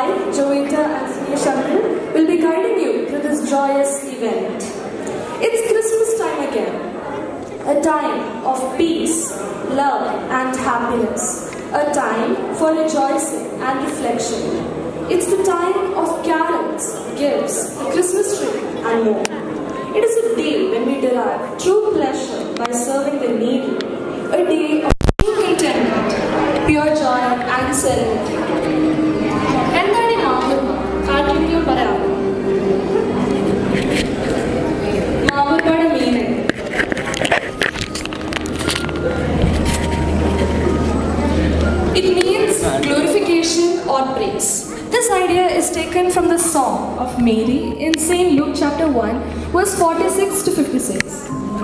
Joita, and Sri Shankar will be guiding you through this joyous event. It's Christmas time again, a time of peace, love, and happiness, a time for rejoicing and reflection. It's the time of carols, gifts, the Christmas tree, and more. It is a day when we derive true pleasure by serving the needy, a day of true contentment, pure joy, and serenity. എന്താണ് ഈ മാമ്പഴം ആർക്കെങ്കിലും പറയാമോ മാമ്പഴയുടെ meaning It means glorification or praise. This idea is taken from the Song of Mary in St. Luke chapter 1, verse 46 to 56.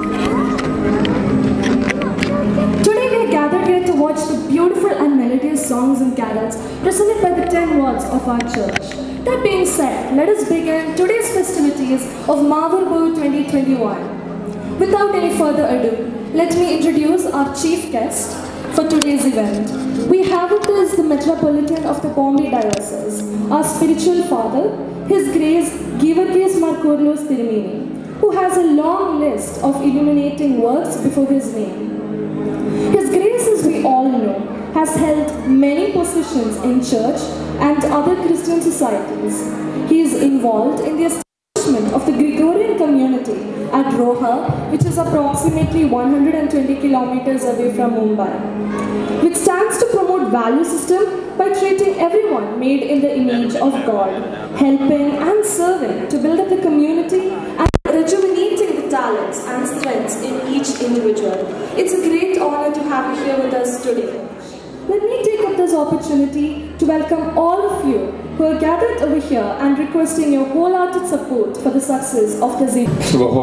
Today we are gathered here to watch the beautiful and melodious songs and carols presented by the 10 wards of our church. That being said, let us begin today's festivities of Mavarbo 2021. Without any further ado, let me introduce our chief guest for today's event. We have with us the Metropolitan of the Bombay Diocese, our spiritual father, His Grace Givargis Markourlos Tirumini, who has a long list of illuminating works before his name. His Grace, as we all know, has held many positions in church and other Christian societies. He is involved in the establishment of the Gregorian community at Roha, which is approximately 120 kilometers away from Mumbai, which stands to promote value system by treating everyone made in the image of God, helping and serving to build up the community and rejuvenating the talents and strengths in each individual. It's a great honor to have you here with us today. Let me take up this opportunity to welcome all of you who are gathered over here and requesting your wholehearted support for the success of the Zine.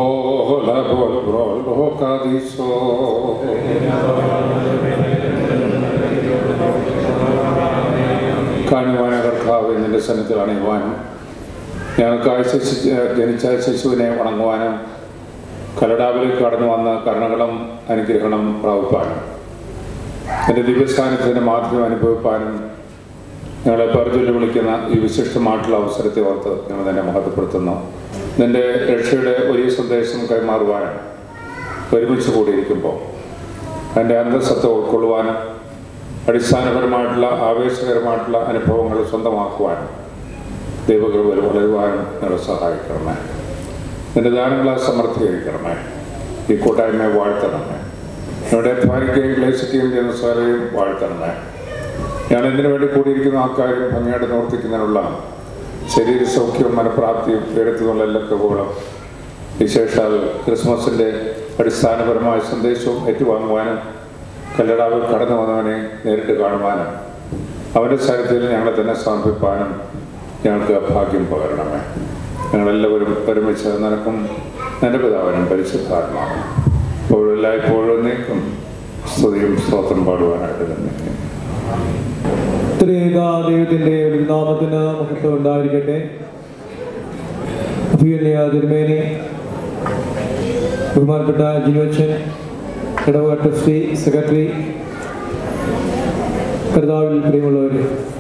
കാണുവാൻ കർത്താവ് നിന്റെ സന്നദ്ധത്തിൽ അണിയുവാനും ഞങ്ങൾക്കായി ശിശു ജനിച്ച ശിശുവിനെ വണങ്ങുവാനും കലടാവിലേക്ക് കടന്നു വന്ന കരുണകളും അനുഗ്രഹങ്ങളും പ്രാപിപ്പാനും എൻ്റെ ദിവ്യസ്ഥാനത്തിൻ്റെ മാധ്യമം അനുഭവിപ്പാനും ഞങ്ങളെ പരിചൊല്ലി വിളിക്കുന്ന ഈ വിശിഷ്ടമായിട്ടുള്ള അവസരത്തെ ഓർത്ത് ഞങ്ങൾ തന്നെ മഹത്വപ്പെടുത്തുന്നു നിന്റെ രക്ഷയുടെ വലിയ സന്ദേശം കൈമാറുവാനും ഒരുമിച്ച് കൂടിയിരിക്കുമ്പോൾ അതിൻ്റെ അന്തസ്സത്തെ ഉൾക്കൊള്ളുവാനും അടിസ്ഥാനപരമായിട്ടുള്ള ആവേശകരമായിട്ടുള്ള അനുഭവങ്ങൾ സ്വന്തമാക്കുവാനും ദൈവകൃപയിൽ വളരുവാനും ഞങ്ങളെ സഹായിക്കണമേ നിന്റെ ദാനങ്ങളെ സമർത്ഥീകരിക്കണമേ ഈ കൂട്ടായ്മയെ വാഴ്ത്തണമേ ഞങ്ങളുടെ അധ്വാനിക്കുകയും ക്ലേശിക്കുകയും ചെയ്യുന്ന സ്വരയും വാഴ്ത്തണമേ ഞാൻ എന്തിനു വേണ്ടി കൂടിയിരിക്കുന്ന ആൾക്കാരും ഭംഗിയായിട്ട് പ്രവർത്തിക്കുന്നതിനുള്ള ശരീര സൗഖ്യവും മനഃപ്രാപ്തിയും എടുത്തുള്ള എല്ലാ കൃപകളും വിശേഷാൽ ക്രിസ്മസിൻ്റെ അടിസ്ഥാനപരമായ സന്ദേശവും ഏറ്റുവാങ്ങുവാനും കല്ലടാവിൽ കടന്നു വന്നവനെ നേരിട്ട് കാണുവാനും അവൻ്റെ സ്ഥലത്തിൽ ഞങ്ങളെ തന്നെ സമർപ്പിപ്പാനും ഞങ്ങൾക്ക് ഭാഗ്യം പകരണമേ ഞങ്ങളെല്ലാവരും ഒരുമിച്ച് നിനക്കും നിന്റെ പിതാവിനും പരിശുദ്ധാത്മാവും ഇപ്പോഴും എല്ലായ്പ്പോഴും നീക്കും സ്തുതിയും സ്തോത്രം പാടുവാനായിട്ട് തന്നെ ത്രിയേക ദൈവത്തിന്റെ നാമത്തിന് മഹത്വം ഉണ്ടായിരിക്കട്ടെ അഭിയന്യ തിരുമേനി ബഹുമാനപ്പെട്ട ജിനോച്ചൻ ഇടവക ട്രസ്റ്റി സെക്രട്ടറി കർത്താവിൽ പ്രിയമുള്ളവർ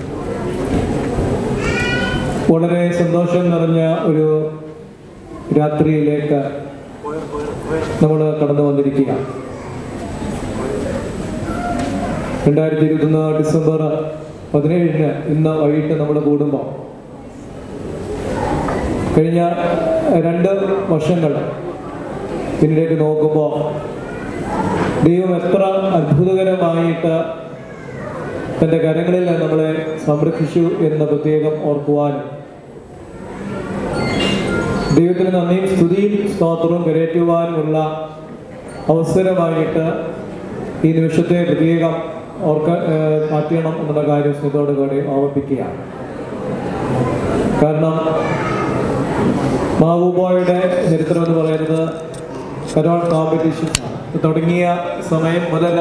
വളരെ സന്തോഷം നിറഞ്ഞ ഒരു രാത്രിയിലേക്ക് നമ്മൾ കടന്നു വന്നിരിക്കുക രണ്ടായിരത്തി ഇരുപത്തൊന്ന് ഡിസംബർ പതിനേഴിന് ഇന്ന് വൈകിട്ട് നമ്മൾ കൂടുമ്പോൾ കഴിഞ്ഞ രണ്ട് വർഷങ്ങൾ പിന്നിലേക്ക് നോക്കുമ്പോൾ ദൈവം എത്ര അത്ഭുതകരമായിട്ട് തൻ്റെ കരങ്ങളിൽ നമ്മളെ സംരക്ഷിച്ചു എന്ന് പ്രത്യേകം ഓർക്കുവാനും ദൈവത്തിന് നന്ദിയും സ്തുതിയും സ്തോത്രവും കരയറ്റുവാനുമുള്ള അവസരമായിട്ട് ഈ നിമിഷത്തെ പ്രത്യേകം ഓർക്ക ഏഹ് മാറ്റണം എന്നുള്ള കാര്യം സ്നേഹത്തോടെ കൂടി ഓർമ്മിപ്പിക്കുകയാണ് കാരണം മാവുബോയുടെ ചരിത്രം എന്ന് പറയുന്നത് കരോൾ കോമ്പറ്റീഷൻ തുടങ്ങിയ സമയം മുതൽ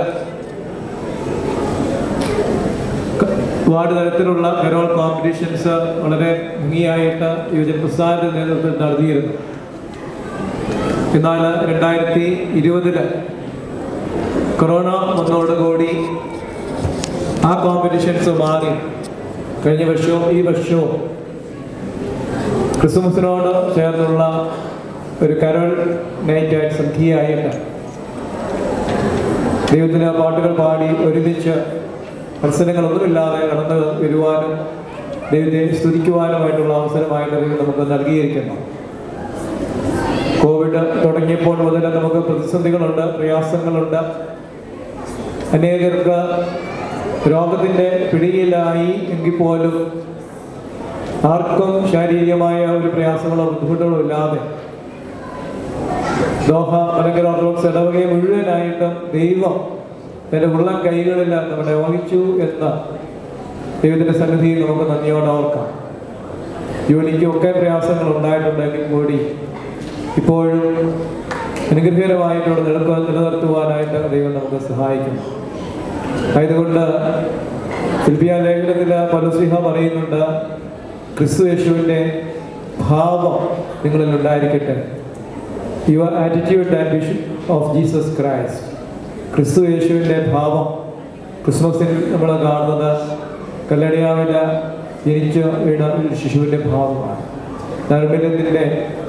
ഒരുപാട് തരത്തിലുള്ള കരോൾ കോമ്പറ്റീഷൻസ് വളരെ ഭംഗിയായിട്ട് യുവജന പ്രസ്ഥാനത്തിന്റെ നേതൃത്വത്തിൽ നടത്തിയിരുന്നു എന്നാൽ രണ്ടായിരത്തി ഇരുപതില് കൊറോണ വന്നതോടുകൂടി ആ കോമ്പറ്റീഷൻസ് മാറി കഴിഞ്ഞ വർഷവും ഈ വർഷവും ക്രിസ്മസിനോട് ചേർന്നുള്ള ഒരു കരോൾ നൈറ്റായിട്ട് സംഖ്യയായിട്ട് ദൈവത്തിന് പാട്ടുകൾ പാടി ഒരുമിച്ച് മത്സരങ്ങളൊന്നുമില്ലാതെ കടന്നു വരുവാനും ദൈവത്തെ സ്തുതിക്കുവാനുമായിട്ടുള്ള അവസരമായിട്ട് ദൈവം നമുക്ക് നൽകിയിരിക്കുന്നു കോവിഡ് തുടങ്ങിയപ്പോൾ മുതൽ നമുക്ക് പ്രതിസന്ധികളുണ്ട് പ്രയാസങ്ങളുണ്ട് അനേകർക്ക് രോഗത്തിൻ്റെ പിടിയിലായി എങ്കിൽ പോലും ആർക്കും ശാരീരികമായ ഒരു പ്രയാസങ്ങളോ ബുദ്ധിമുട്ടുകളോ ഇല്ലാതെ ദോഹ മലങ്കര ഓർത്തഡോക്സ് ഇടവകയെ മുഴുവനായിട്ടും ദൈവം തന്റെ ഉള്ളം കൈകളിൽ നമ്മളെ വഹിച്ചു എന്ന ദൈവത്തിന്റെ സന്നിധിയിൽ നമുക്ക് നന്ദിയോടെ ഓർക്കാം ജോലിക്കൊക്കെ പ്രയാസങ്ങൾ ഉണ്ടായിട്ടുണ്ടെങ്കിൽ കൂടി ഇപ്പോഴും അനുഗ്രഹകരമായിട്ടുള്ള നിലനിർത്ത നിലനിർത്തുവാനായിട്ട് ദൈവം നമുക്ക് സഹായിക്കുന്നു ആയതുകൊണ്ട് ശില്പിയ ലേഖനത്തിൽ പലസിഹ പറയുന്നുണ്ട് ക്രിസ്തു യേശുവിൻ്റെ ഭാവം നിങ്ങളിൽ ഉണ്ടായിരിക്കട്ടെ your attitude and vision of Jesus Christ ക്രിസ്തു യേശുവിൻ്റെ ഭാവം ക്രിസ്മസിൽ നമ്മൾ കാണുന്നത് കല്ലടിയാവില ജനിച്ച വീണ ഒരു ശിശുവിൻ്റെ ഭാവമാണ് നൈർമല്യത്തിൻ്റെ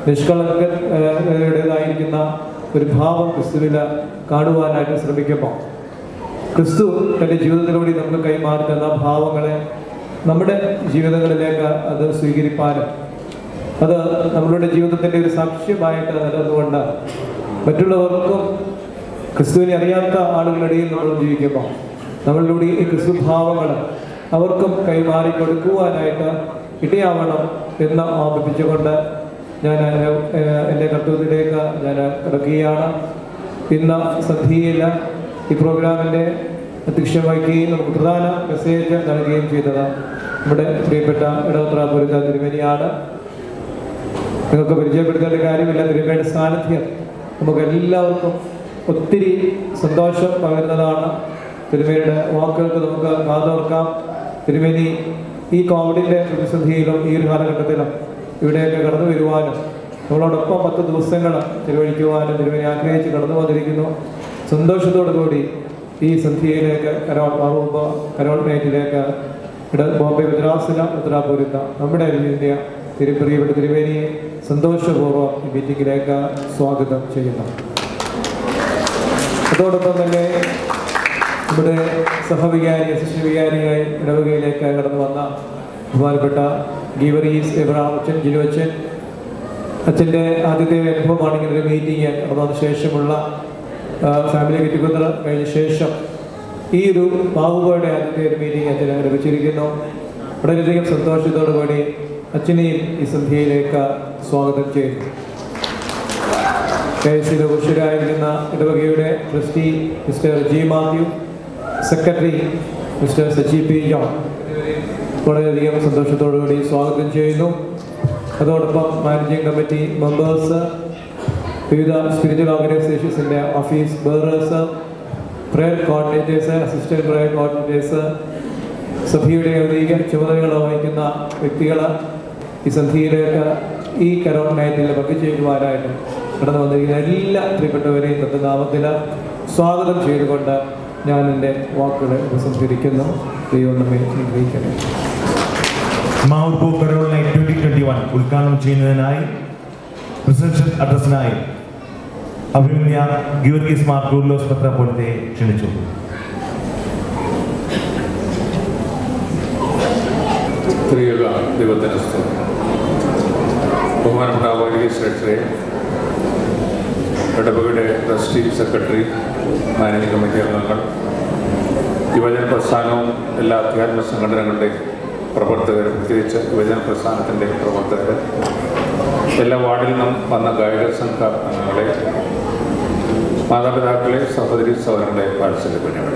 നിഷ്കളങ്കയുടേതായിരിക്കുന്ന ഒരു ഭാവം ക്രിസ്തുവിൽ കാണുവാനായിട്ട് ശ്രമിക്കുമ്പോൾ ക്രിസ്തു തൻ്റെ ജീവിതത്തിലൂടെ നമുക്ക് കൈമാറി തന്ന ഭാവങ്ങളെ നമ്മുടെ ജീവിതങ്ങളിലേക്ക് അത് സ്വീകരിപ്പാനും അത് നമ്മളുടെ ജീവിതത്തിൻ്റെ ഒരു സാക്ഷ്യമായിട്ട് നിലനിന്നുകൊണ്ട് മറ്റുള്ളവർക്കും ക്രിസ്തുവിനെ അറിയാത്ത ആളുകളുടെ ഇടയിൽ നമ്മൾ ജീവിക്കുമ്പോൾ നമ്മളിലൂടെ ഈ ക്രിസ്തു ഭാവങ്ങൾ അവർക്കും കൈമാറി കൊടുക്കുവാനായിട്ട് ഇടയാവണം എന്ന് ഓർമ്മിപ്പിച്ചുകൊണ്ട് ഞാൻ ഏഹ്, എൻ്റെ കർത്തവ്യത്തിലേക്ക് ഞാൻ കിടക്കുകയാണ് ഇന്ന് സന്ധ്യയിൽ ഈ പ്രോഗ്രാമിൻ്റെ അധ്യക്ഷം വഹിക്കുകയും നമുക്ക് പ്രധാന മെസ്സേജ് നൽകുകയും ചെയ്തത് നമ്മുടെ പ്രിയപ്പെട്ട ഇടവത്ര പൊരുത്ത തിരുമേനിയാണ് നിങ്ങൾക്ക് പരിചയപ്പെടുത്തേണ്ട കാര്യമില്ല തിരുമേനിയുടെ സാന്നിധ്യം നമുക്ക് എല്ലാവർക്കും ഒത്തിരി സന്തോഷം പകരുന്നതാണ് തിരുമേനിയുടെ വാക്കുകൾക്ക് നമുക്ക് കാതോർക്കാം തിരുമേനി ഈ കോവിഡിൻ്റെ പ്രതിസന്ധിയിലും ഈ ഒരു കാലഘട്ടത്തിലും ഇവിടെയൊക്കെ കടന്നു വരുവാനും നമ്മളോടൊപ്പം പത്ത് ദിവസങ്ങൾ ചെലവഴിക്കുവാനും തിരുമേനി ആഗ്രഹിച്ച് കടന്നു വന്നിരിക്കുന്നു സന്തോഷത്തോടു കൂടി ഈ സന്ധ്യയിലേക്ക് കരോൾ മാറുമ്പ കരോൾ നൈറ്റിലേക്ക് ഇട ബോംബെ മദ്രാസില ഉത്തരാപൂരിത്ത നമ്മുടെ ഇന്ത്യ തിരുപ്രിയപ്പെട്ട തിരുവേനിയെ സന്തോഷപൂർവ്വം ഈ മീറ്റിംഗിലേക്ക് സ്വാഗതം ചെയ്യുന്നു അതോടൊപ്പം തന്നെ നമ്മുടെ സഹവികാരി അസിസ്റ്റന്റ് വികാരിയായി ഇടവകയിലേക്ക് കടന്നു വന്ന ബഹുമാനപ്പെട്ട ഗീവറീസ് എബ്രഹാം അച്ഛൻ ജിലു അച്ഛൻ അച്ഛൻ്റെ ആദ്യത്തെ അനുഭവമാണ് ഇങ്ങനെ ഒരു മീറ്റിംഗ് നടന്നതിന് ശേഷമുള്ള ആ, ഫാമിലി ഗെറ്റുഗദർ കഴിഞ്ഞ ശേഷം ഈ ഒരു ബാബുബയുടെ ആദ്യത്തെ ഒരു മീറ്റിംഗ് അച്ഛൻ ലഭിച്ചിരിക്കുന്നു വളരെയധികം സന്തോഷത്തോടു കൂടി അച്ഛനെയും ഈ സന്ധ്യയിലേക്ക് സ്വാഗതം ചെയ്യുന്നു കെ എസ് സിയിലെ പുരുഷരായിരിക്കുന്ന ഇടവകയുടെ trustee mister G Mathew secretary mister Sachi P John വളരെയധികം സന്തോഷത്തോടു കൂടി സ്വാഗതം ചെയ്യുന്നു അതോടൊപ്പം മാനേജിംഗ് കമ്മിറ്റി മെമ്പേഴ്സ് വിവിധ സ്പിരിച്വൽ ഓർഗനൈസേഷൻസിൻ്റെ office bearers prayer coordinators assistant prayer coordinators സഭയുടെ ഔദ്യോഗിക ചുമതലകൾ വഹിക്കുന്ന വ്യക്തികൾ ഈ സന്ധിയിലേക്ക് ഈ കരോൺ നയത്തിൽ പങ്കുചേരുവാനായിട്ട് കടന്നു വന്നിരിക്കുന്ന എല്ലാ പ്രിയപ്പെട്ടവരെയും തന്റെ നാമത്തിൽ സ്വാഗതം ചെയ്തുകൊണ്ട് ഞാൻ എൻ്റെ വാക്കുകൾ ഉപസംഹരിക്കുന്നു ദൈവം നമ്മെ അനുഗ്രഹിക്കണേ മാവുപ്പൂ carol night twenty twenty one ഉദ്ഘാടനം ചെയ്യുന്നതിനായി റിസപ്ഷൻ അഡ്രസ്സിനായി അഭിമന്യ ഗീവർഗീസ് മാർ ഗൂർലോസ് പത്രപോലത്തെ ക്ഷണിച്ചു ത്രിയുഗ ദൈവത്തിന് സ്തോത്രം ബഹുമാനപ്പെട്ട വർഗീസ് സെക്രട്ടറി ഇടവകയുടെ ട്രസ്റ്റി സെക്രട്ടറി മാനേജിംഗ് കമ്മിറ്റി അംഗങ്ങൾ യുവജന പ്രസ്ഥാനവും എല്ലാ അധ്യാത്മ സംഘടനകളുടെയും പ്രവർത്തകർ പ്രത്യേകിച്ച് യുവജന പ്രസ്ഥാനത്തിൻ്റെ പ്രവർത്തകർ എല്ലാ വാർഡിൽ നിന്നും വന്ന ഗായക സംഘ അംഗങ്ങളെ മാതാപിതാക്കളെ സഹോദരി സഹോദരങ്ങളെ പാരിസ്ഥിതിക കുഞ്ഞുങ്ങൾ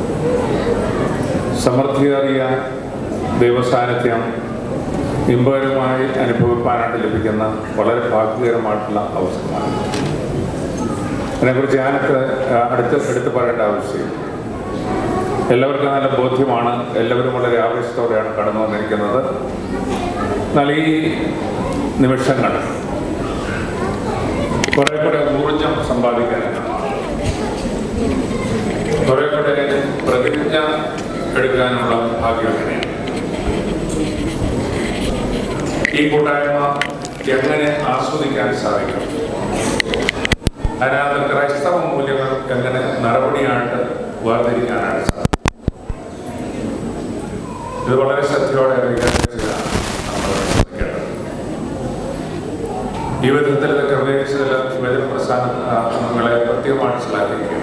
സമൃദ്ധിയേറിയ ദൈവസാന്നിധ്യം ഇമ്പകരമായി അനുഭവിക്കാനായിട്ട് ലഭിക്കുന്ന വളരെ ഭാഗ്യകരമായിട്ടുള്ള അവസരമാണ് അതിനെക്കുറിച്ച് ഞാനൊക്കെ അടുത്ത് എടുത്ത് പറയേണ്ട ആവശ്യം എല്ലാവർക്കും നല്ല ബോധ്യമാണ് എല്ലാവരും വളരെ ആവേശത്തോടെയാണ് കടന്നു വന്നിരിക്കുന്നത് എന്നാൽ ഈ നിമിഷങ്ങൾ കുറെ കൂടെ ഊർജം സമ്പാദിക്കാനാണ് കുറെ കൂടെ പ്രതിജ്ഞ എടുക്കാനുള്ള ഭാഗ്യം തന്നെയാണ് ഈ കൂട്ടായ്മ എങ്ങനെ ആസ്വദിക്കാൻ സാധിക്കും അതിനകത്ത് ക്രൈസ്തവ മൂല്യങ്ങൾ എങ്ങനെ നടപടിയായിട്ട് വേർതിരിക്കാനാണ് സാധിക്കും ഇത് വളരെ ശ്രദ്ധയോടെ വികസിച്ചതാണ് നമ്മൾ ശ്രദ്ധിക്കേണ്ടത് ഈ വിധത്തിൽ ഇത് ക്രമീകരിച്ചതിൽ യുവജന പ്രസ്ഥാനങ്ങളെ പ്രത്യേകമായിട്ട് ശ്ലാഘിക്കുകയാണ്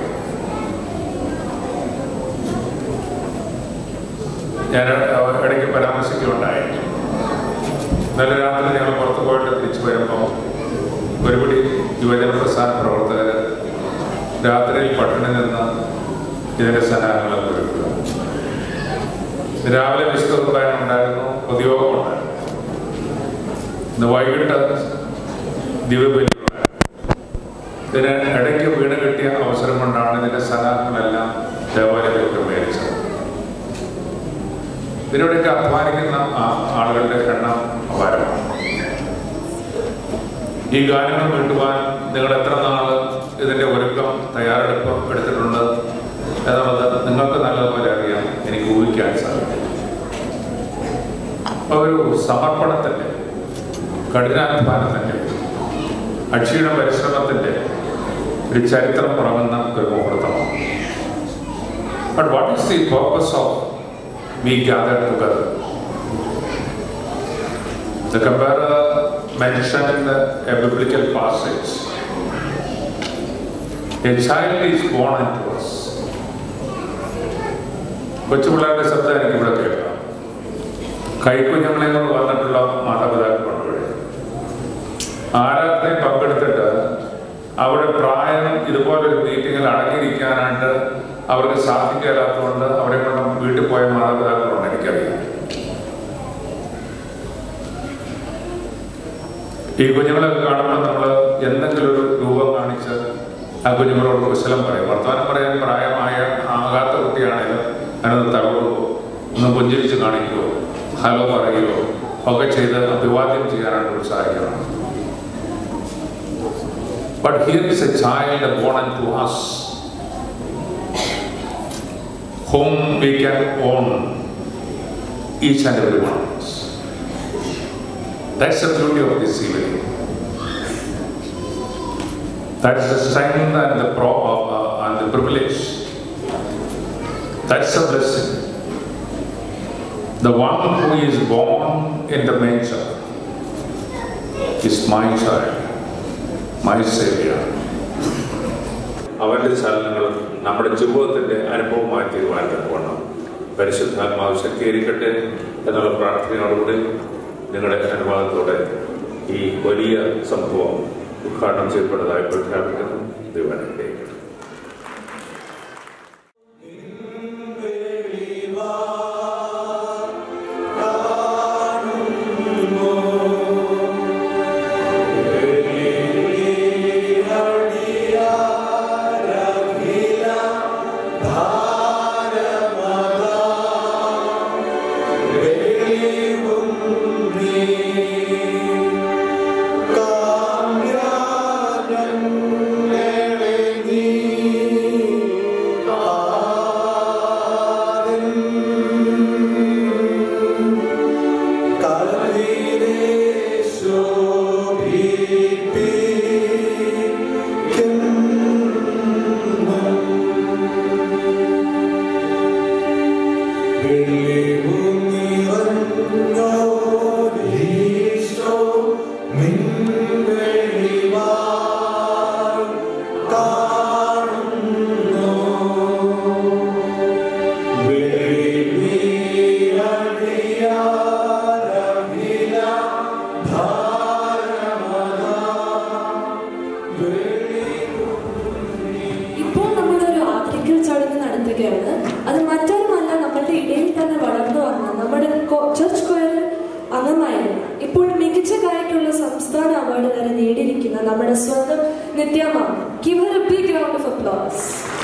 ഞാൻ ഇടയ്ക്ക് പരാമർശിക്കുകയുണ്ടായി ഇന്നലെ രാത്രി ഞങ്ങൾ പുറത്തു പോയിട്ട് തിരിച്ചു വരുമ്പോൾ ഒരുപടി യുവജന പ്രസ്ഥാന പ്രവർത്തകർ രാത്രിയിൽ പട്ടിണി നിന്ന് ഇതിന്റെ സന്നാഹങ്ങൾ ഒരുക്കുക രാവിലെ വിശുദ്ധ കുർബാന ഉണ്ടായിരുന്നു പൊതുയോഗം ഉണ്ടായിരുന്നു ഇന്ന് വൈകിട്ട് ദിവ്യബലി ഇതിന് ഇടയ്ക്ക് വീണ് കിട്ടിയ അവസരം കൊണ്ടാണ് ഇതിന്റെ സന്നാഹങ്ങളെല്ലാം ദേവാലയത്തിൽ ക്രമീകരിച്ചത് ഇതിനോടൊക്കെ അധ്വാനിക്കുന്ന ആ- ആളുകളുടെ എണ്ണം അപാരമാണ് ഈ ഗാനങ്ങൾ വീട്ടുവാൻ നിങ്ങൾ എത്ര നാള് ഇതിന്റെ ഒരുക്കം തയ്യാറെടുപ്പ് എടുത്തിട്ടുണ്ട് എന്നുള്ളത് നിങ്ങൾക്ക് നല്ലതുപോലെ അറിയാം എനിക്ക് ഊഹിക്കാൻ സാധിക്കും അപ്പൊ ഒരു സമർപ്പണത്തിന്റെ കഠിനാധ്വാനത്തിന്റെ അക്ഷീണ പരിശ്രമത്തിന്റെ ഒരു ചരിത്രം പുറങ്ങുന്ന ഒരു മുഹൂർത്തമാണ് but what is the purpose of we gather together. The comparer mentioned a biblical passage. A child is born unto us. കൊച്ചുപിള്ളേരുടെ ശബ്ദം എനിക്ക് ഇവിടെ കേൾക്കാം കൈക്കുഞ്ഞുങ്ങളെ കൊണ്ട് വന്നിട്ടുള്ള മാതാപിതാക്കളുണ്ട് ആരാധനയിൽ പങ്കെടുത്തിട്ട് അവിടെ പ്രായം ഇതുപോലൊരു മീറ്റിങ്ങിൽ അടങ്ങിയിരിക്കാനായിട്ട് അവർക്ക് സാധിക്കില്ലാത്തതുകൊണ്ട് അവരെ കൊണ്ട് വീട്ടിൽ പോയ മാതാപിതാക്കളുണ്ട് എനിക്കറിയാം ഈ കുഞ്ഞുങ്ങളൊക്കെ കാണുമ്പോൾ നമ്മൾ എന്തെങ്കിലും ഒരു രൂപം കാണിച്ച് ആ കുഞ്ഞുങ്ങളോട് കുശലം പറയും വർത്തമാനം പറയാൻ പ്രായമായ ആകാത്ത കുട്ടിയാണെങ്കിലും അതിനൊന്ന് തകർക്കുമോ ഒന്ന് പുഞ്ചിരിച്ച് കാണിക്കുമോ ഹലോ പറയുകയോ ഒക്കെ ചെയ്ത് അഭിവാദ്യം ചെയ്യാനായിട്ട് ഉത്സാഹിക്കണം But here is a child born unto us whom we can own, each and every one of us. That's the beauty of this evening. That is the strength and the pro uh, and the privilege. That's the blessing. The one who is born in the manger is my child. My saviour അവന്റെ ചലനങ്ങളും നമ്മുടെ ജീവിതത്തിന്റെ അനുഭവമായി തീരുമാനം തക്കവണ്ണം പരിശുദ്ധാത്മാവ് ശക്തീകരിക്കട്ടെ എന്നുള്ള പ്രാർത്ഥനയോടുകൂടി നിങ്ങളുടെ അനുവാദത്തോടെ ഈ വലിയ സംഭവം ഉദ്ഘാടനം ചെയ്യപ്പെട്ടതായി പ്രഖ്യാപിക്കുന്നു ദൈവാനുഗ്രഹിക്കട്ടെ ഇപ്പോൾ നമ്മളൊരു ആദരിക്കൽ ചടങ്ങ് നടത്തുകയാണ് അത് മറ്റൊരുമല്ല നമ്മളുടെ ഇടയിൽ തന്നെ വളർന്നു വന്ന നമ്മുടെ കോ- ചർച്ച് കൊയറിൽ അംഗമായിരുന്നു ഇപ്പോൾ മികച്ച ഗായക്കുള്ള സംസ്ഥാന അവാർഡ് വരെ നേടിയിരിക്കുന്ന നമ്മുടെ സ്വന്തം നിത്യമാണ് give her a big round of applause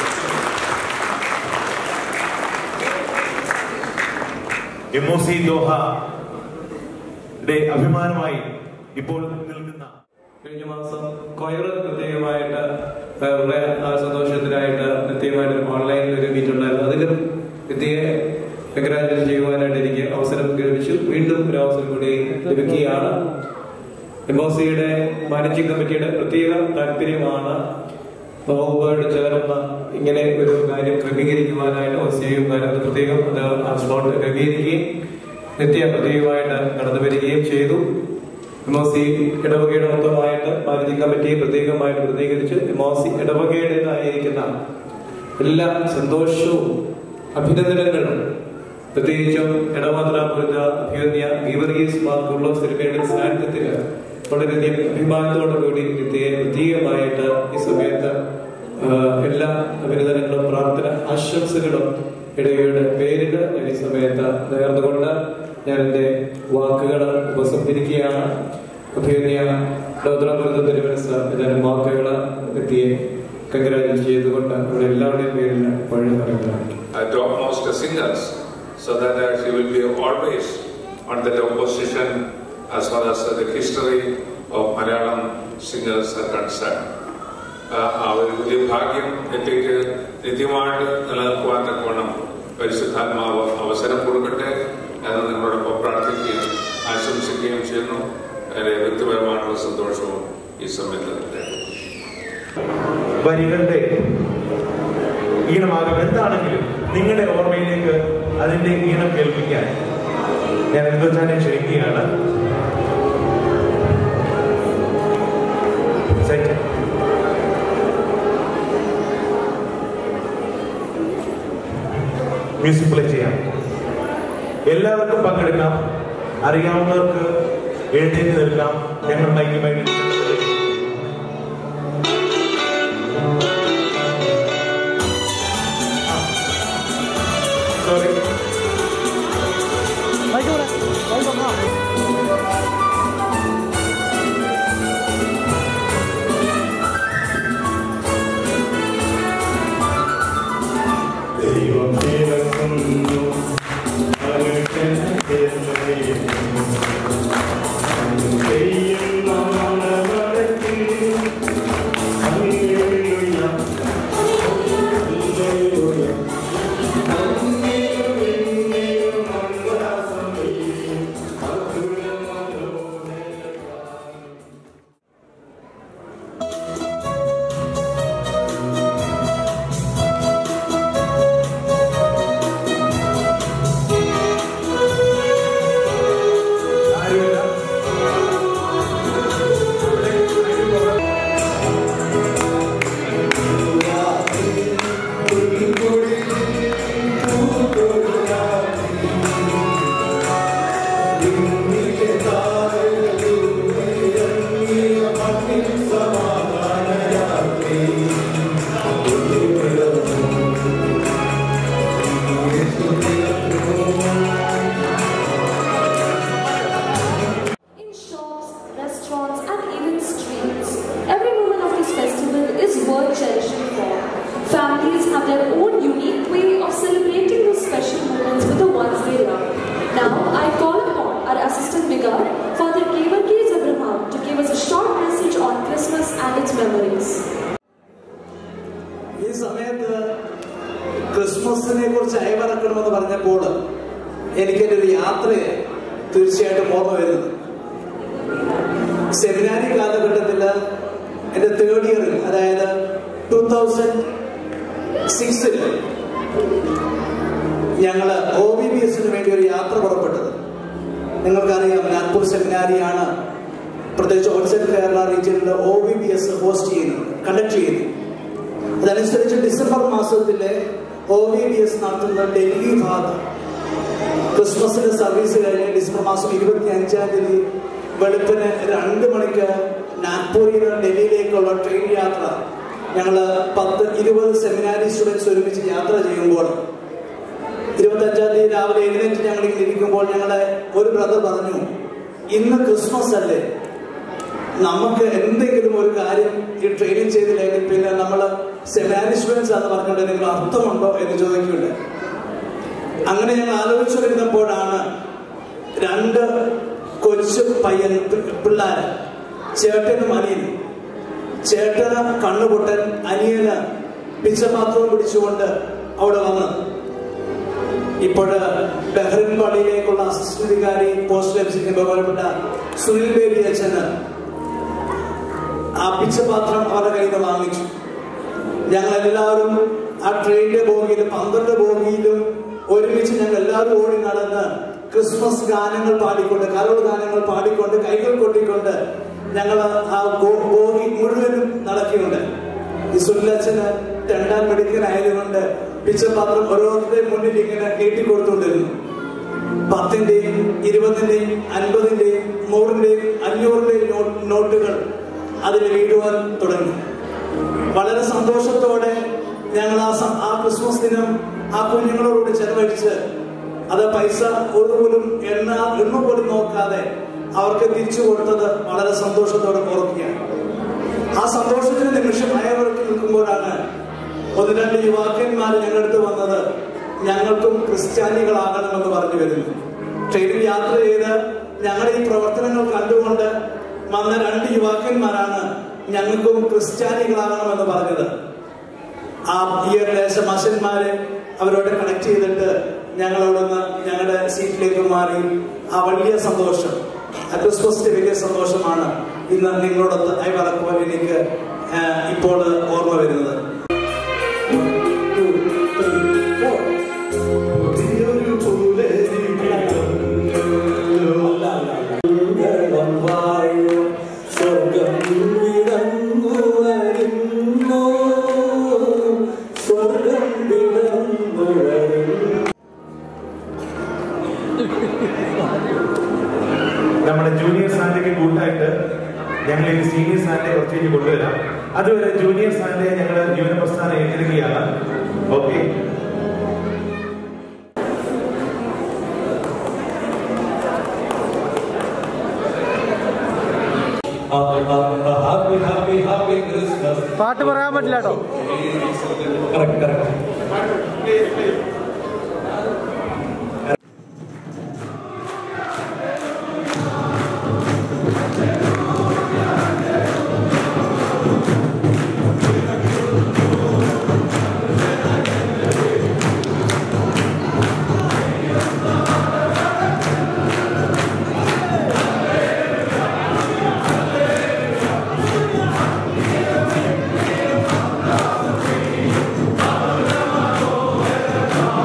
M O C ദോഹയുടെ അഭിമാനമായി ഇപ്പോൾ നിൽക്കുന്ന കഴിഞ്ഞ മാസം കൊയർ പ്രത്യേകമായിട്ട് അവരുടെ ആ സന്തോഷത്തിനായിട്ട് പ്രത്യേകമായിട്ട് ഓൺലൈനിൽ ഒരു മീറ്റ് ഉണ്ടായിരുന്നു അതിലും വ്യക്തിയെ കൺഗ്രാജുലേറ്റ് ചെയ്യുവാനായിട്ട് എനിക്ക് അവസരം ലഭിച്ചു വീണ്ടും ഒരു അവസരം കൂടി ലഭിക്കുകയാണ് എംബോസിയുടെ മാനേജിംഗ് കമ്മിറ്റിയുടെ പ്രത്യേക താല്പര്യമാണ് ബഹുബോട് ചേർന്ന് ഇങ്ങനെ ഒരു കാര്യം ക്രമീകരിക്കുവാനായിട്ട് ഒസിയും കാര്യം പ്രത്യേകം അത് ആ സ്പോട്ട് ക്രമീകരിക്കുകയും നിത്യ പ്രത്യേകമായിട്ട് കടന്നു വരികയും ചെയ്തു എമോസി ഇടവകയുടെ മൊത്തമായിട്ട് മാനേജിംഗ് കമ്മിറ്റിയെ പ്രത്യേകമായിട്ട് പ്രതികരിച്ച് എമോസി ഇടവകയുടേതായിരിക്കുന്ന എല്ലാ സന്തോഷവും അഭിനന്ദനങ്ങളും പ്രത്യേകിച്ചും ഇടമാത്രാപുരത്ത അഭ്യുന്യ ഗീവർഗീസ് മാർക്കുള്ള സിനിമയുടെ സാന്നിധ്യത്തില് വളരെയധികം അഭിമാനത്തോടു കൂടി നിത്യയെ പ്രത്യേകമായിട്ട് ഈ സമയത്ത് ആ, എല്ലാ അഭിനന്ദനങ്ങളും പ്രാർത്ഥന ആശംസകളും ഇടവയുടെ പേരിൽ ഞാൻ ഈ സമയത്ത് നേർന്നുകൊണ്ട് ഞാൻ എന്റെ വാക്കുകൾ ഉപസംഹരിക്കുകയാണ് അഭ്യുന്യ ഡോദ്രാപുരത്ത തിരുവനസ് ഏതാനും വാക്കുകൾ നിത്യയെ കൺഗ്രാജുലേറ്റ് ചെയ്തുകൊണ്ട് അവിടെ എല്ലാവരുടെയും പേരിൽ പഴയ പറയുന്നതാണ് uh, topmost singers, so that uh, she will be always on the top position as far as uh, the history of Malayalam singers are concerned. Uh, ആ ഒരു വലിയ ഭാഗ്യം എത്തിക്ക് നിത്യമായിട്ട് നിലനിൽക്കുവാൻ തക്കവണ്ണം പരിശുദ്ധാത്മാവ് അവസരം കൊടുക്കട്ടെ എന്ന് നിങ്ങളോടൊപ്പം പ്രാർത്ഥിക്കുകയും ആശംസിക്കുകയും ചെയ്യുന്നു എൻ്റെ വ്യക്തിപരമായിട്ടുള്ള സന്തോഷവും ഈ സമയത്ത് രേഖപ്പെടുത്തുന്നു. വരികളുടെ ഈണമാകും എന്താണെങ്കിലും നിങ്ങളുടെ ഓർമ്മയിലേക്ക് അതിന്റെ ഈണം കേൾപ്പിക്കാൻ ഞാൻ എന്തോച്ചാനെ ക്ഷണിക്കുകയാണ് സെറ്റ്. മ്യൂസിക് പ്ലേ ചെയ്യാം എല്ലാവർക്കും പങ്കെടുക്കാം അറിയാവുന്നവർക്ക് എഴുന്നേറ്റ് നിൽക്കാം ഞങ്ങൾ മൈക്കുമായി സോറി ദൈവം പിറക്കുന്നു In shops, restaurants, and even streets, every moment of this festival is worth cherishing for. Families have their own unique way of celebrating those special moments with the ones they love. Now, I call upon our assistant vicar, Father Kevarkis Abraham, to give us a short message on Christmas and its memories. ഈ സമയത്ത് ക്രിസ്മസിനെ കുറിച്ച് അയവിറക്കണമെന്ന് പറഞ്ഞപ്പോൾ എനിക്കെൻ്റെ ഒരു യാത്രയെ തീർച്ചയായിട്ടും ഓർമ്മ വരുന്നത് സെമിനാരി കാലഘട്ടത്തിൽ എൻ്റെ തേർഡ് ഇയറിൽ അതായത് ടൂ തൗസൻഡ് സിക്സിൽ ഞങ്ങൾ ഒ ബി ബി എസിന് വേണ്ടി ഒരു യാത്ര പുറപ്പെട്ടത് നിങ്ങൾക്കറിയാം നാഗ്പൂർ സെമിനാരിയാണ് പ്രത്യേകിച്ച് ഓൾസെറ്റ് കേരള റീജിയനിൽ O B B S host ചെയ്യുന്നത് കണ്ടക്ട് ചെയ്യുന്നത് അതനുസരിച്ച് ഡിസംബർ മാസത്തിലെ ഒ വി ബി എസ് നടത്തുന്ന ഡൽഹി ഭാഗം ക്രിസ്മസിന്റെ സർവീസ് കഴിഞ്ഞ് ഡിസംബർ മാസം ഇരുപത്തി അഞ്ചാം തീയതി വെളുപ്പിന് രണ്ട് മണിക്ക് നാഗ്പൂരിൽ നിന്ന് ഡൽഹിയിലേക്കുള്ള ട്രെയിൻ യാത്ര ഞങ്ങൾ പത്ത് ഇരുപത് സെമിനാരി സ്റ്റുഡൻസ് ഒരുമിച്ച് യാത്ര ചെയ്യുമ്പോൾ ഇരുപത്തഞ്ചാം തീയതി രാവിലെ എഴുന്നേറ്റ് ഞങ്ങൾ ഇങ്ങനെ ഇരിക്കുമ്പോൾ ഞങ്ങളെ ഒരു ബ്രദർ പറഞ്ഞു ഇന്ന് ക്രിസ്മസ് അല്ലേ നമുക്ക് എന്തെങ്കിലും ഒരു കാര്യം ഈ ട്രെയിനിങ് ചെയ്തില്ലെങ്കിൽ പിന്നെ നമ്മൾ സെമിനാരി സ്റ്റുഡൻസ് എന്ന് പറഞ്ഞുകൊണ്ട് നിങ്ങൾ അർത്ഥമുണ്ടോ എന്ന് ചോദിക്കുന്നുണ്ട് അങ്ങനെ ഞങ്ങൾ ആലോചിച്ചുകൊണ്ടിരുന്നപ്പോഴാണ് രണ്ട് കൊച്ചു പയ്യൻ പി- പിള്ളേര് ചേട്ടനും അനിയനും ചേട്ടന് കണ്ണുപൊട്ടൻ അനിയന് പിച്ചപാത്രവും പിടിച്ചുകൊണ്ട് അവിടെ വന്ന് ഇപ്പോൾ ബഹ്റിൻ പള്ളിയിലേക്കുള്ള അസിസ്റ്റന്റ് വികാരി പോസ്റ്റ് ലഭിച്ചിരിക്കുന്ന ബഹുമാനപ്പെട്ട സുനിൽ ബേബി അച്ഛന് ആ പിച്ചപാത്രം അവരുടെ കയ്യിൽ നിന്ന് വാങ്ങിച്ചു ഞങ്ങൾ എല്ലാവരും ആ ട്രെയിനിന്റെ ബോഗിയിലും പന്ത്രണ്ട് ബോഗിയിലും ഒരുമിച്ച് ഞങ്ങൾ എല്ലാവരും ഓടി നടന്ന് ക്രിസ്മസ് ഗാനങ്ങൾ പാടിക്കൊണ്ട് കരോൾ ഗാനങ്ങൾ പാടിക്കൊണ്ട് കൈകൾ കൊട്ടിക്കൊണ്ട് ഞങ്ങൾ ആ ബോ- ബോഗി മുഴുവനും നടക്കിയുണ്ട് ഈ സുല്ലച്ഛന് രണ്ടാം മെഡിക്കൽ ആയതുകൊണ്ട് പിച്ചപാത്രം ഓരോരുത്തരുടെയും മുന്നിൽ ഇങ്ങനെ നീട്ടിക്കൊടുത്തുകൊണ്ടിരുന്നു പത്തിന്റെയും ഇരുപതിന്റെയും അൻപതിന്റെയും നൂറിന്റെയും അഞ്ഞൂറിന്റെയും നോ- നോട്ടുകൾ അതിൽ വീഴുവാൻ തുടങ്ങി വളരെ സന്തോഷത്തോടെ ഞങ്ങൾ ആ സ- ആ ക്രിസ്മസ് ദിനം ആ കുഞ്ഞുങ്ങളോട് ചെലവഴിച്ച് അത് പൈസ ഒരുപോലും എണ്ണ എണ്ണ പോലും നോക്കാതെ അവർക്ക് തിരിച്ചു കൊടുത്തത് വളരെ സന്തോഷത്തോടെ ഓർക്കുകയാണ് ആ സന്തോഷത്തിന് നിമിഷം അയവർക്ക് നിൽക്കുമ്പോഴാണ് ഒന്ന് രണ്ട് യുവാക്കന്മാർ ഞങ്ങളുടെ അടുത്ത് വന്നത് ഞങ്ങൾക്കും ക്രിസ്ത്യാനികളാകണമെന്ന് പറഞ്ഞു വരുന്നു ട്രെയിനിൽ യാത്ര ചെയ്ത് ഞങ്ങളുടെ ഈ പ്രവർത്തനങ്ങൾ കണ്ടുകൊണ്ട് വന്ന രണ്ട് യുവാക്കന്മാരാണ് ഞങ്ങൾക്കും ക്രിസ്ത്യാനികളാകണമെന്ന് പറഞ്ഞത് ആ ഈ ഒരു ദേശം അശന്മാരെ അവരോട് കണക്ട് ചെയ്തിട്ട് ഞങ്ങളവിടുന്ന് ഞങ്ങളുടെ സീറ്റിലേക്ക് മാറി ആ വലിയ സന്തോഷം ആ ക്രിസ്മസിന്റെ വലിയ സന്തോഷമാണ് ഇന്ന് നിങ്ങളോടൊത്ത് അയവറക്കുവാൻ എനിക്ക് ആ, ഇപ്പോൾ ഓർമ്മ വരുന്നത് സ്വർഗം വിടങ്ങു വരുന്നു സ്വർഗം വിടങ്ങു വരുന്നു നമ്മുടെ ജൂനിയർ സാന്റയ്ക്ക് കൂട്ടായിട്ട് ഞങ്ങൾ ഈ സീനിയർ സാന്റയെ കുറച്ചേക്ക് കൊണ്ടുവരാം അതുവരെ ജൂനിയർ സാന്റയെ ഞങ്ങൾ ജീവന പ്രസ്ഥാനം ഏറ്റെടുക്കുകയാണ് okay happy happy happy Christmas പാട്ട് പറയാൻ പറ്റില്ല കേട്ടോ കറക്റ്റ് കറക്റ്റ് ും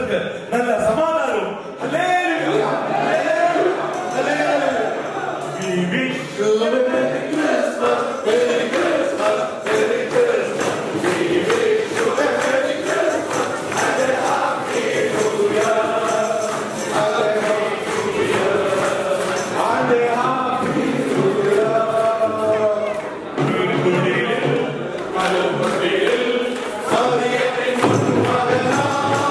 കുടുംബങ്ങൾക്ക് നല്ല സമാധാനവും hallelujah, hallelujah, hallelujah. We wish you a Merry Christmas, Merry Christmas, Merry Christmas. We wish you a Merry Christmas and a Happy New Year. Hallelujah. And a Happy New Year. വീടുകുടിയിൽ, മലമുകളിൽ, മറിയത്തിൻ മകനാ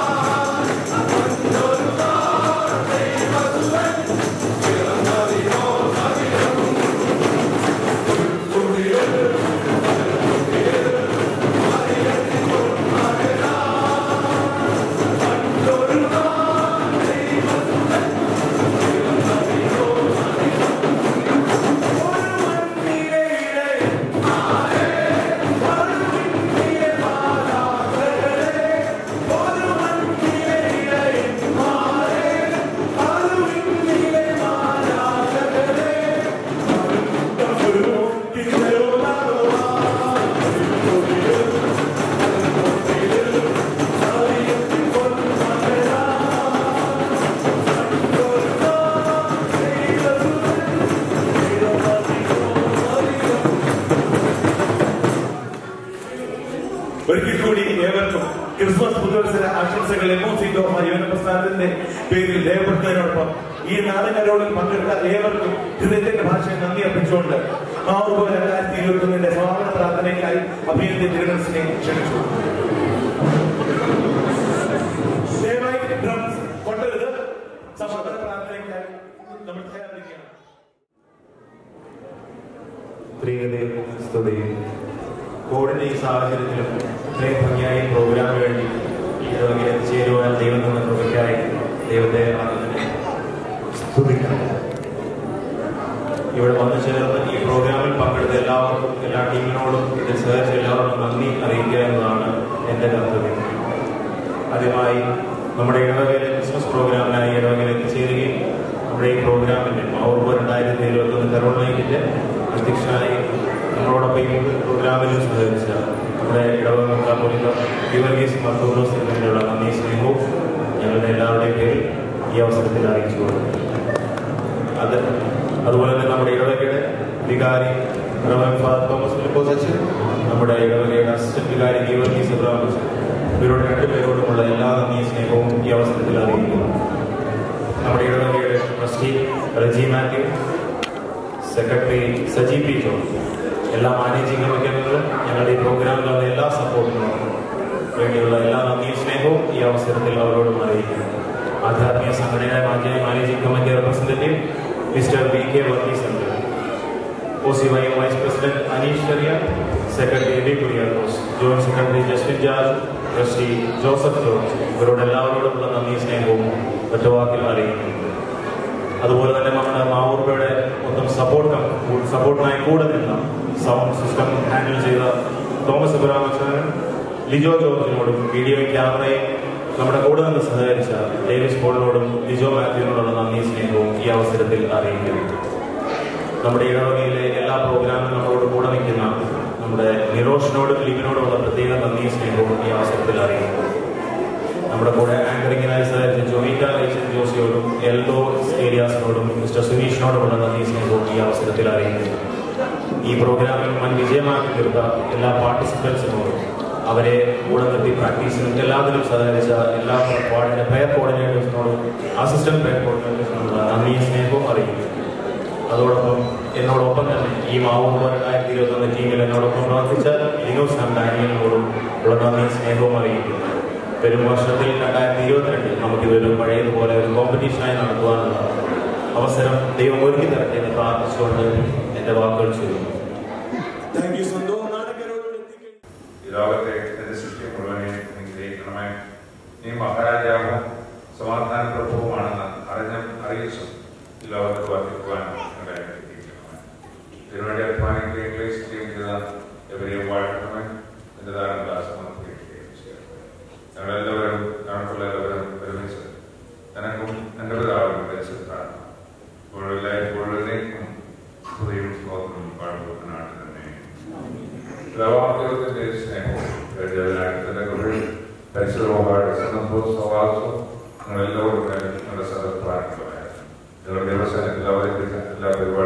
ഒരിക്കൽ കൂടി ഏവർക്കും ക്രിസ്മസ് പുതുവത്സര ആശംസകൾ എമോസിറ്റോ യുവന പ്രസ്ഥാനത്തിന്റെ പേരിൽ രേഖപ്പെടുത്തുന്നതിനോടൊപ്പം ഈ നാടകരോളിൽ പങ്കെടുത്ത ഏവർക്കും ഹൃദയത്തിന്റെ ഭാഷയിൽ നന്ദി അർപ്പിച്ചുകൊണ്ട് മാവുക രണ്ടായിരത്തി ഇരുപത്തി ഒന്നിന്റെ സമാപന പ്രാർത്ഥനയ്ക്കായി അഭിനന്ദ തിരുമനസിനെ ക്ഷണിച്ചു ദയവായി ഡ്രംസ് കൊണ്ടരുത് സമാപന പ്രാർത്ഥനയ്ക്കായി നമ്മൾ തയ്യാറെടുക്കുകയാണ് സ്ത്രീകളെ സ്തുതിയും കോവിഡിന്റെ ഈ സാഹചര്യത്തിലും ഇത്രയും ഭംഗിയായി പ്രോഗ്രാമിന് വേണ്ടി ഈ രോഗിയെ ചേരുവാൻ ദൈവം തന്ന കൃപയ്ക്കായി ദൈവത്തെ ആദ്യം സ്തുതിക്കണം ഇവിടെ വന്നു ചേർന്ന് ഈ പ്രോഗ്രാമിൽ പങ്കെടുത്ത എല്ലാവർക്കും എല്ലാ ടീമിനോടും ഇതിൽ സഹകരിച്ച എല്ലാവർക്കും നന്ദി അറിയിക്കുക എന്നതാണ് എൻ്റെ കർത്തവ്യം ആദ്യമായി നമ്മുടെ ഇടവകയിലെ ക്രിസ്മസ് പ്രോഗ്രാമിനായി ഇടവകയിൽ എത്തിച്ചേരുകയും നമ്മുടെ ഈ പ്രോഗ്രാമിന്റെ മാവൂർപ്പ് രണ്ടായിരത്തി ഇരുപത്തി ഒന്ന് കരോൾ നൈറ്റിന്റെ അധ്യക്ഷനായി നമ്മളോടൊപ്പം ഈ പ്രോഗ്രാമിൽ സഹകരിച്ച നമ്മുടെ ഇടവക മെത്രാപ്പൊലീത്ത ഗീവർഗീസ് മർത്തോസ് എന്നിവരുടെ നന്ദി സ്നേഹവും ഞങ്ങളുടെ എല്ലാവരുടെയും പേരിൽ ഈ അവസരത്തിൽ അറിയിച്ചുകൊള്ളു അത് അതുപോലെ തന്നെ നമ്മുടെ ഇടവകയുടെ വികാരി റവൻ ഫാദർ തോമസ് ഫിലിപ്പോസ് അച്ഛൻ നമ്മുടെ ഇടവകയുടെ അസിസ്റ്റന്റ് വികാരി ഗീവർഗീസ് ഇബ്രാഹിം അച്ഛൻ ഇവരോട് രണ്ടുപേരോടുമുള്ള എല്ലാ നന്ദി സ്നേഹവും ഈ അവസരത്തിൽ അറിയിക്കുന്നു നമ്മുടെ ഇടവകയുടെ trustee Reji Mathew secretary Saji P John എല്ലാ മാനേജിംഗ് കമ്മിറ്റി അംഗങ്ങളും ഞങ്ങളുടെ ഈ പ്രോഗ്രാമിൽ വന്ന എല്ലാ സപ്പോർട്ടിനും വേണ്ടിയുള്ള എല്ലാ നന്ദിയും സ്നേഹവും ഈ അവസരത്തിൽ അവരോടും അറിയിക്കുന്നു ആധ്യാത്മിക സംഘടനയുടെ managing managing committee representative mister V K Varghese ഉണ്ട് O C Y vice president Aneesh ചെറിയ secretary Aby Kuriakose joint secretary Justin George trustee Joseph George ഇവരോട് എല്ലാവരോടുമുള്ള നന്ദി സ്നേഹവും ഒറ്റവാക്കിൽ അറിയിക്കുന്നു അതുപോലെ തന്നെ നമ്മുടെ മാവൂർപ്പയുടെ മൊത്തം സപ്പോർട്ട് സപ്പോർട്ടിനായി കൂടെ നിന്ന സൗണ്ട് സിസ്റ്റം ഹാൻഡിൽ ചെയ്ത തോമസ് ഇബ്രാഹിം ലിജോ ജോർജിനോടും വീഡിയോ ക്യാമറയും നമ്മുടെ കൂടെ നിന്ന് സഹകരിച്ച ഡേവിസ് പോളിനോടും ലിജോ മാത്യുവിനോടുള്ള നന്ദി സ്നേഹവും ഈ അവസരത്തിൽ അറിയിക്കുന്നു നമ്മുടെ ഇടവകയിലെ എല്ലാ പ്രോഗ്രാമിലും നമ്മളോട് കൂടെ നിൽക്കുന്ന നമ്മുടെ നിറോഷിനോടും ലിബിനോടുമുള്ള പ്രത്യേക നന്ദി സ്നേഹവും ഈ അവസരത്തിൽ അറിയിക്കുന്നു നമ്മുടെ കൂടെ ആങ്കറിങ്ങിനായി സഹകരിച്ച ജോയിറ്റ ഏഷ്യൻ ജോസിയോടും എൽദോ ഏരിയാസിനോടും മിസ്റ്റർ സുനീഷിനോടുമുള്ള നന്ദി സ്നേഹവും ഈ അവസരത്തിൽ അറിയിക്കുന്നു ഈ പ്രോഗ്രാമിൽ വൻ വിജയമാക്കി തീർത്ത എല്ലാ പാർട്ടിസിപ്പൻസിനോടും അവരെ കൂടെ നിർത്തി പ്രാക്ടീസിനും എല്ലാത്തിനും സഹകരിച്ച എല്ലാ വാർഡിന്റെ ഫയർ കോർഡിനേറ്റേഴ്സിനോടും അസിസ്റ്റന്റ് ഫയർ കോർഡിനേറ്റേഴ്സിനോടുള്ള നന്ദി സ്നേഹവും അറിയിക്കുന്നു അതോടൊപ്പം എന്നോടൊപ്പം തന്നെ ഈ മാവൂർ രണ്ടായിരത്തി ഇരുപത്തി ഒന്ന് ടീമിൽ എന്നോടൊപ്പം പ്രവർത്തിച്ച ലിനോസ് നാം ഡാനിയലിനോടും ഉള്ള നന്ദി സ്നേഹവും അറിയിക്കുന്നു വരും വർഷത്തിൽ രണ്ടായിരത്തി ഇരുപത്തിരണ്ടിൽ നമുക്കിതൊരു പഴയതുപോലെ ഒരു കോമ്പറ്റീഷനായി നടത്തുവാനുള്ള അവസരം ദൈവം ഒരുക്കി തരട്ടെ എന്ന് പ്രാർത്ഥിച്ചുകൊണ്ട് എൻ്റെ വാക്കുകൾ ചെയ്യുന്നു താങ്ക് യു സ്വന്തം നാടകരോട് എത്തിക്കഴിഞ്ഞു ഈ ലോകത്തെ എന്റെ സൃഷ്ടി മുഴുവനെ അനുഗ്രഹിക്കണമേ നീ മഹാരാജാവും സമാധാന പ്രഭുവുമാണെന്ന് അറിഞ്ഞ അറിയിച്ചു ഈ ലോകത്ത് വർദ്ധിക്കുവാൻ ഞങ്ങളെ അനുഗ്രഹിക്കണമേ ഇതിനുവേണ്ടി അധ്വാനിക്കുകയും ക്ലേശിക്കുകയും ചെയ്ത എവരെയും വാഴ്ത്തണമേ എന്റെ ദാനം സമർപ്പിക്കുകയും ചെയ്യണം ഞങ്ങളെല്ലാവരും ഞങ്ങൾക്കുള്ള എല്ലാവരും ഒരുമിച്ച് നിനക്കും എന്റെ പിതാവിനും ദേശത്താണ് എല്ലായ്പ്പോഴും ഹൃദയം സ്തോത്രം പാടുവാനാണ് തന്നെ പിതാവാമത്തിന്റെ സ്നേഹവും പരിചയത്തിൻ്റെ കൃപയും പരിശുദ്ധമായ സഹകരണവും സൗഹാർദ്ദവും ഞങ്ങളെല്ലാവരും ഉണ്ടായിരുന്നു ഞങ്ങളുടെ സഹപ്രാർത്ഥികളായിരുന്നു ഞങ്ങളുടെ വ്യവസായം എല്ലാവരെയും വിളിച്ച എല്ലാ പരിപാടികളും